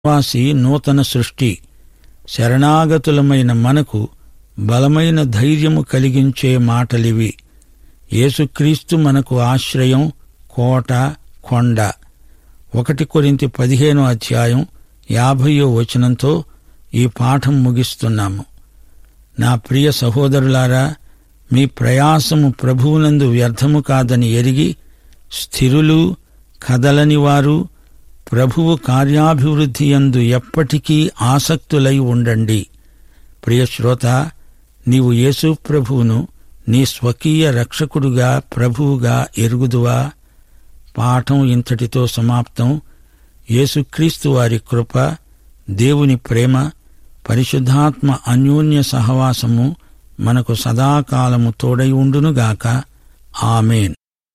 వాసి నూతన సృష్టి శరణాగతులమైన మనకు బలమైన ధైర్యము కలిగించే మాటలివి యేసుక్రీస్తు మనకు ఆశ్రయం కోట కొండ ఒకటి కొరింతి పదిహేనో అధ్యాయం యాభయో వచనంతో ఈ పాఠం ముగిస్తున్నాము నా ప్రియ సహోదరులారా మీ ప్రయాసము ప్రభువునందు వ్యర్థము కాదని ఎరిగి స్థిరులు కదలని వారు ప్రభువు కార్యాభివృద్ధి యందు ఎప్పటికీ ఆసక్తులై ఉండండి ప్రియశ్రోత నీవు యేసు ప్రభువును నీ స్వకీయ రక్షకుడుగా ప్రభువుగా ఎరుగుదువా పాఠం ఇంతటితో సమాప్తం యేసుక్రీస్తు వారి కృప దేవుని ప్రేమ పరిశుద్ధాత్మ అన్యోన్య సహవాసము మనకు సదాకాలము తోడై ఉండునుగాక ఆమెన్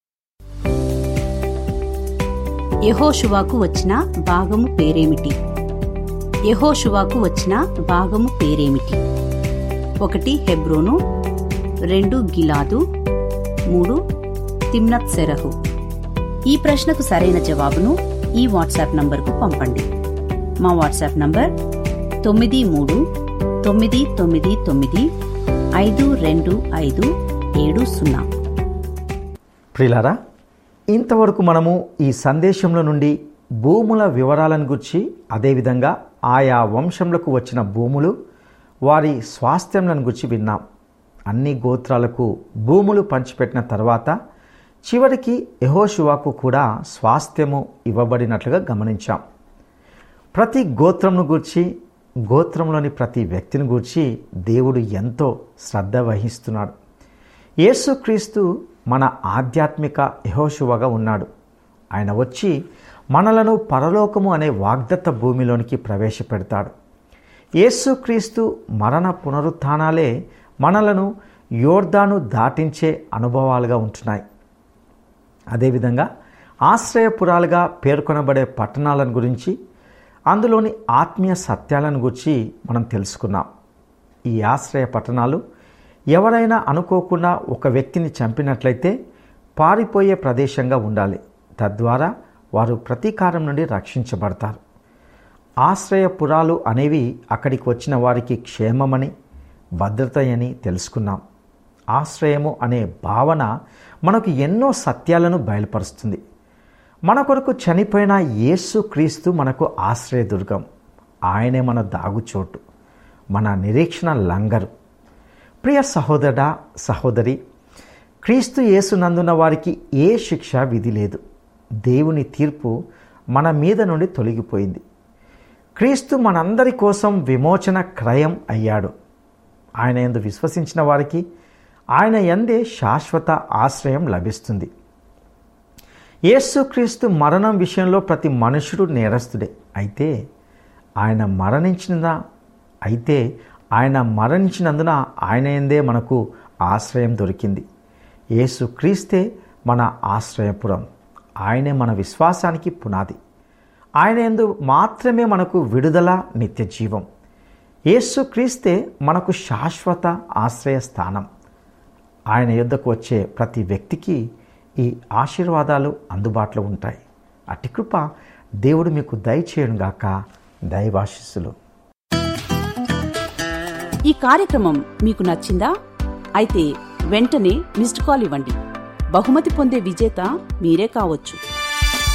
యెహోషువాకు వచ్చిన భాగము పేరేమిటి యెహోషువాకు వచ్చిన భాగము పేరేమిటి ఒకటి హెబ్రోను రెండు గిలాదు మూడు తిమ్నత్ సెరహు ఈ ప్రశ్నకు సరైన జవాబును ఈ వాట్సాప్ నంబర్కు పంపండి మా వాట్సాప్ నంబర్ తొమ్మిది మూడు తొమ్మిది తొమ్మిది తొమ్మిది ఐదు రెండు ఐదు ఏడు సున్నా ప్రిలారా ఇంతవరకు మనము ఈ సందేశంలో నుండి భూముల వివరాలను గురించి అదేవిధంగా ఆయా వంశంలకు వచ్చిన భూములు వారి స్వాస్థ్యంలను గురించి విన్నాం అన్ని గోత్రాలకు భూములు పంచిపెట్టిన తర్వాత చివరికి యహోశివాకు కూడా స్వాస్థ్యము ఇవ్వబడినట్లుగా గమనించాం ప్రతి గోత్రంను గూర్చి గోత్రంలోని ప్రతి వ్యక్తిని గూర్చి దేవుడు ఎంతో శ్రద్ధ వహిస్తున్నాడు యేసుక్రీస్తు మన ఆధ్యాత్మిక యహోశువగా ఉన్నాడు ఆయన వచ్చి మనలను పరలోకము అనే వాగ్దత్త భూమిలోనికి ప్రవేశపెడతాడు యేసుక్రీస్తు మరణ పునరుత్థానాలే మనలను యోర్దాను దాటించే అనుభవాలుగా ఉంటున్నాయి అదేవిధంగా ఆశ్రయపురాలుగా పేర్కొనబడే పట్టణాలను గురించి అందులోని ఆత్మీయ సత్యాలను గురించి మనం తెలుసుకున్నాం ఈ ఆశ్రయ పట్టణాలు ఎవరైనా అనుకోకుండా ఒక వ్యక్తిని చంపినట్లయితే పారిపోయే ప్రదేశంగా ఉండాలి తద్వారా వారు ప్రతీకారం నుండి రక్షించబడతారు ఆశ్రయపురాలు అనేవి అక్కడికి వచ్చిన వారికి క్షేమమని భద్రత అని తెలుసుకున్నాం ఆశ్రయము అనే భావన మనకు ఎన్నో సత్యాలను బయలుపరుస్తుంది మన కొరకు చనిపోయిన యేసు క్రీస్తు మనకు ఆశ్రయదుర్గం ఆయనే మన దాగుచోటు మన నిరీక్షణ లంగరు ప్రియ సహోదరా సహోదరి క్రీస్తు యేసునందున్న వారికి ఏ శిక్ష విధి లేదు దేవుని తీర్పు మన మీద నుండి తొలగిపోయింది క్రీస్తు మనందరి కోసం విమోచన క్రయం అయ్యాడు ఆయన ఎందు విశ్వసించిన వారికి ఆయన ఎందే శాశ్వత ఆశ్రయం లభిస్తుంది యేసుక్రీస్తు మరణం విషయంలో ప్రతి మనుషుడు నేరస్తుడే అయితే ఆయన మరణించిన అయితే ఆయన మరణించినందున ఆయన ఎందే మనకు ఆశ్రయం దొరికింది యేసుక్రీస్తే మన ఆశ్రయపురం ఆయనే మన విశ్వాసానికి పునాది ఆయన ఎందు మాత్రమే మనకు విడుదల నిత్య జీవం యేసుక్రీస్తే మనకు శాశ్వత ఆశ్రయ స్థానం ఆయన యుద్ధకు వచ్చే ప్రతి వ్యక్తికి ఈ ఆశీర్వాదాలు అందుబాటులో ఉంటాయి అట్టి కృప దేవుడు మీకు దయచేయనుగాక దైవాశిస్సులు ఈ కార్యక్రమం మీకు నచ్చిందా అయితే వెంటనే మిస్డ్ కాల్ ఇవ్వండి బహుమతి పొందే విజేత మీరే కావచ్చు